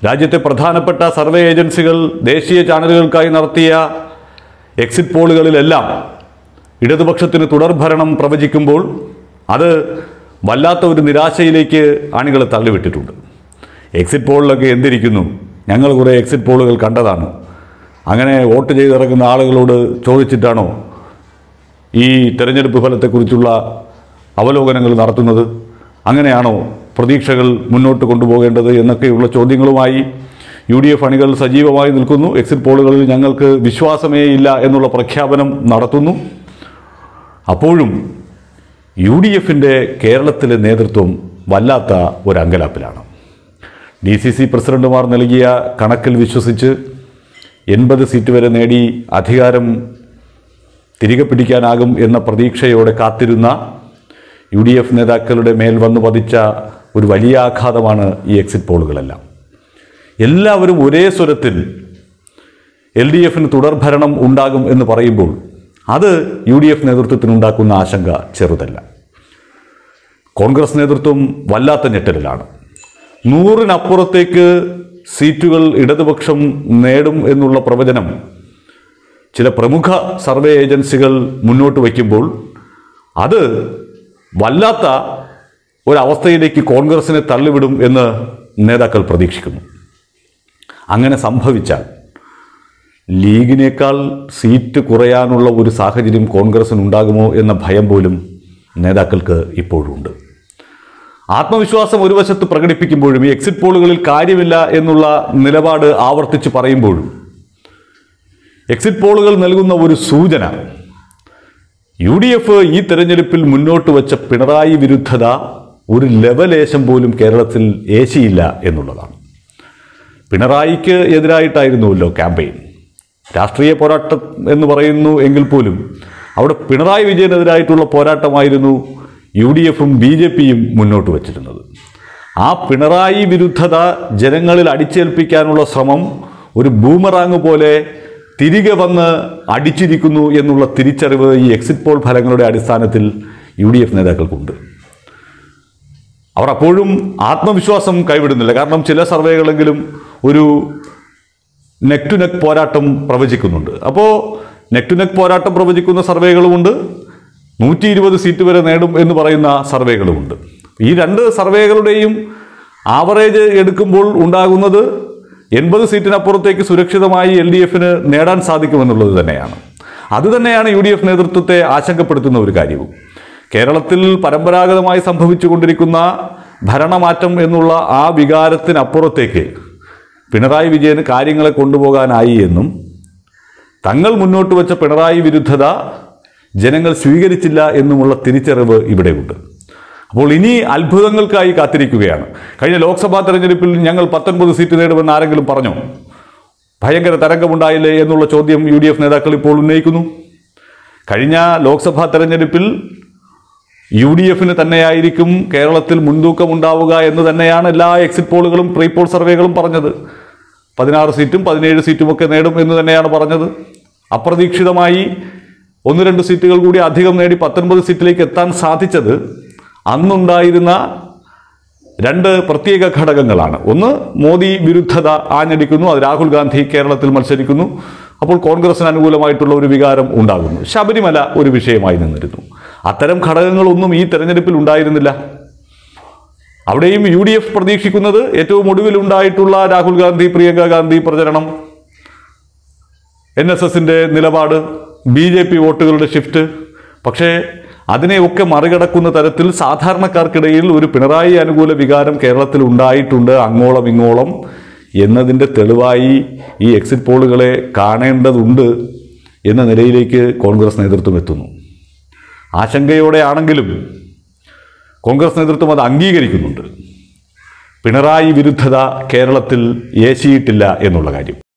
രാജ്യത്തെ പ്രധാനപ്പെട്ട സർവേ ഏജൻസികൾ ദേശീയ ചാനലുകൾക്കായി നടത്തിയ എക്സിറ്റ് പോളുകളിലെല്ലാം ഇടതുപക്ഷത്തിന് തുടർഭരണം പ്രവചിക്കുമ്പോൾ അത് വല്ലാത്ത ഒരു നിരാശയിലേക്ക് അണികളെ തള്ളിവിട്ടിട്ടുണ്ട് എക്സിറ്റ് പോളിലൊക്കെ എന്തിരിക്കുന്നു ഞങ്ങൾ കുറേ എക്സിറ്റ് പോളുകൾ കണ്ടതാണ് അങ്ങനെ വോട്ട് ചെയ്തിറങ്ങുന്ന ആളുകളോട് ചോദിച്ചിട്ടാണോ ഈ തെരഞ്ഞെടുപ്പ് ഫലത്തെക്കുറിച്ചുള്ള അവലോകനങ്ങൾ നടത്തുന്നത് അങ്ങനെയാണോ പ്രതീക്ഷകൾ മുന്നോട്ട് കൊണ്ടുപോകേണ്ടത് എന്നൊക്കെയുള്ള ചോദ്യങ്ങളുമായി യു ഡി എഫ് അണികൾ സജീവമായി നിൽക്കുന്നു എക്സിറ്റ് പോളുകളിൽ ഞങ്ങൾക്ക് വിശ്വാസമേ ഇല്ല എന്നുള്ള പ്രഖ്യാപനം നടത്തുന്നു അപ്പോഴും യു ഡി എഫിൻ്റെ കേരളത്തിലെ നേതൃത്വം വല്ലാത്ത ഒരു അങ്കലാപ്പിലാണ് ഡി സി സി പ്രസിഡന്റുമാർ നൽകിയ കണക്കിൽ വിശ്വസിച്ച് എൺപത് സീറ്റ് വരെ നേടി അധികാരം തിരികെ പിടിക്കാനാകും എന്ന പ്രതീക്ഷയോടെ കാത്തിരുന്ന യു ഡി എഫ് നേതാക്കളുടെ മേൽ വന്നു പതിച്ച ഒരു വലിയ ആഘാതമാണ് ഈ എക്സിറ്റ് പോളുകളെല്ലാം എല്ലാവരും ഒരേ സ്വരത്തിൽ എൽ ഡി എഫിന് തുടർഭരണം ഉണ്ടാകും എന്ന് പറയുമ്പോൾ അത് യു ഡി എഫ് നേതൃത്വത്തിനുണ്ടാക്കുന്ന ആശങ്ക ചെറുതല്ല കോൺഗ്രസ് നേതൃത്വം വല്ലാത്ത ഞെട്ടലിലാണ് നൂറിനപ്പുറത്തേക്ക് സീറ്റുകൾ ഇടതുപക്ഷം നേടും എന്നുള്ള പ്രവചനം ചില പ്രമുഖ സർവേ ഏജൻസികൾ മുന്നോട്ട് വയ്ക്കുമ്പോൾ അത് വല്ലാത്ത ഒരവസ്ഥയിലേക്ക് കോൺഗ്രസിനെ തള്ളിവിടും എന്ന് നേതാക്കൾ പ്രതീക്ഷിക്കുന്നു അങ്ങനെ സംഭവിച്ചാൽ ലീഗിനേക്കാൾ സീറ്റ് കുറയാനുള്ള ഒരു സാഹചര്യം കോൺഗ്രസിനുണ്ടാകുമോ എന്ന ഭയം പോലും നേതാക്കൾക്ക് ഇപ്പോഴുണ്ട് ആത്മവിശ്വാസം ഒരു വശത്ത് പ്രകടിപ്പിക്കുമ്പോഴും ഈ എക്സിറ്റ് പോളുകളിൽ കാര്യമില്ല എന്നുള്ള നിലപാട് ആവർത്തിച്ച് പറയുമ്പോഴും എക്സിറ്റ് പോളുകൾ നൽകുന്ന ഒരു സൂചന യു ഡി എഫ് ഈ തെരഞ്ഞെടുപ്പിൽ മുന്നോട്ട് വച്ച പിണറായി വിരുദ്ധത ഒരു ലെവലേശം പോലും കേരളത്തിൽ ഏശിയില്ല എന്നുള്ളതാണ് പിണറായിക്ക് എതിരായിട്ടായിരുന്നുവല്ലോ ക്യാമ്പയിൻ രാഷ്ട്രീയ പോരാട്ടം എന്ന് പറയുന്നു എങ്കിൽ പോലും അവിടെ പിണറായി വിജയനെതിരായിട്ടുള്ള പോരാട്ടമായിരുന്നു യു ഡി എഫും ബി ജെ പിയും മുന്നോട്ട് വച്ചിരുന്നത് ആ പിണറായി വിരുദ്ധത ജനങ്ങളിൽ അടിച്ചേൽപ്പിക്കാനുള്ള ശ്രമം ഒരു ബൂമറാങ് പോലെ തിരികെ വന്ന് അടിച്ചിരിക്കുന്നു എന്നുള്ള തിരിച്ചറിവ് ഈ എക്സിറ്റ് പോൾ ഫലങ്ങളുടെ അടിസ്ഥാനത്തിൽ യു ഡി എഫ് നേതാക്കൾക്കുണ്ട് അവർ അപ്പോഴും ആത്മവിശ്വാസം കൈവിടുന്നില്ല കാരണം ചില സർവേകളെങ്കിലും ഒരു നെക്ക് ടു നെക്ക് പോരാട്ടം പ്രവചിക്കുന്നുണ്ട് അപ്പോൾ നെക്ക് ടു നെക്ക് പോരാട്ടം പ്രവചിക്കുന്ന സർവേകളുമുണ്ട് നൂറ്റി ഇരുപത് സീറ്റ് വരെ നേടും എന്ന് പറയുന്ന സർവേകളുമുണ്ട് ഈ രണ്ട് സർവേകളുടെയും ആവറേജ് എടുക്കുമ്പോൾ ഉണ്ടാകുന്നത് എൺപത് സീറ്റിനപ്പുറത്തേക്ക് സുരക്ഷിതമായി എൽ ഡി എഫിന് നേടാൻ സാധിക്കുമെന്നുള്ളത് തന്നെയാണ് അതുതന്നെയാണ് യു ഡി എഫ് നേതൃത്വത്തെ ആശങ്കപ്പെടുത്തുന്ന ഒരു കാര്യവും കേരളത്തിൽ പരമ്പരാഗതമായി സംഭവിച്ചുകൊണ്ടിരിക്കുന്ന ഭരണമാറ്റം എന്നുള്ള ആ വികാരത്തിനപ്പുറത്തേക്ക് പിണറായി വിജയന് കാര്യങ്ങളെ കൊണ്ടുപോകാനായി എന്നും തങ്ങൾ മുന്നോട്ട് വെച്ച പിണറായി വിരുദ്ധത ജനങ്ങൾ സ്വീകരിച്ചില്ല എന്നുമുള്ള തിരിച്ചറിവ് ഇവിടെയുണ്ട് അപ്പോൾ ഇനി അത്ഭുതങ്ങൾക്കായി കാത്തിരിക്കുകയാണ് കഴിഞ്ഞ ലോക്സഭാ തെരഞ്ഞെടുപ്പിൽ ഞങ്ങൾ പത്തൊൻപത് സീറ്റ് നേടുമെന്ന് ആരെങ്കിലും പറഞ്ഞോ ഭയങ്കര തരംഗമുണ്ടായില്ലേ എന്നുള്ള ചോദ്യം യു ഡി എഫ് നേതാക്കൾ ഇപ്പോൾ ഉന്നയിക്കുന്നു കഴിഞ്ഞ ലോക്സഭാ തെരഞ്ഞെടുപ്പിൽ യു ഡി എഫിന് തന്നെയായിരിക്കും കേരളത്തിൽ മുൻതൂക്കം ഉണ്ടാവുക എന്ന് തന്നെയാണ് എല്ലാ എക്സിറ്റ് പോളുകളും പ്രീ പോൾ സർവേകളും പറഞ്ഞത് പതിനാറ് സീറ്റും പതിനേഴ് സീറ്റുമൊക്കെ നേടും എന്ന് തന്നെയാണ് പറഞ്ഞത് അപ്രതീക്ഷിതമായി ഒന്ന് രണ്ട് സീറ്റുകൾ കൂടി അധികം നേടി പത്തൊൻപത് സീറ്റിലേക്ക് എത്താൻ സാധിച്ചത് അന്നുണ്ടായിരുന്ന രണ്ട് പ്രത്യേക ഘടകങ്ങളാണ് ഒന്ന് മോദി വിരുദ്ധത ആഞ്ഞടിക്കുന്നു അത് രാഹുൽ ഗാന്ധി കേരളത്തിൽ മത്സരിക്കുന്നു അപ്പോൾ കോൺഗ്രസിന് അനുകൂലമായിട്ടുള്ള ഒരു വികാരം ഉണ്ടാകുന്നു ശബരിമല ഒരു വിഷയമായി നിന്നിരുന്നു അത്തരം ഘടകങ്ങളൊന്നും ഈ തെരഞ്ഞെടുപ്പിൽ ഉണ്ടായിരുന്നില്ല അവിടെയും യു ഡി എഫ് പ്രതീക്ഷിക്കുന്നത് ഏറ്റവും ഒടുവിലുണ്ടായിട്ടുള്ള രാഹുൽ ഗാന്ധി പ്രിയങ്ക ഗാന്ധി പ്രചരണം എൻ എസ് എസിൻ്റെ നിലപാട് ബി ജെ പി വോട്ടുകളുടെ ഷിഫ്റ്റ് പക്ഷേ അതിനെയൊക്കെ മറികടക്കുന്ന തരത്തിൽ സാധാരണക്കാർക്കിടയിൽ ഒരു പിണറായി അനുകൂല വികാരം കേരളത്തിൽ ഉണ്ടായിട്ടുണ്ട് അങ്ങോളം ഇങ്ങോളം എന്നതിൻ്റെ തെളിവായി ഈ എക്സിറ്റ് പോളുകളെ കാണേണ്ടതുണ്ട് എന്ന നിലയിലേക്ക് കോൺഗ്രസ് നേതൃത്വം എത്തുന്നു ആശങ്കയോടെയാണെങ്കിലും കോൺഗ്രസ് നേതൃത്വം അത് അംഗീകരിക്കുന്നുണ്ട് പിണറായി വിരുദ്ധത കേരളത്തിൽ ഏശിയിട്ടില്ല എന്നുള്ള കാര്യം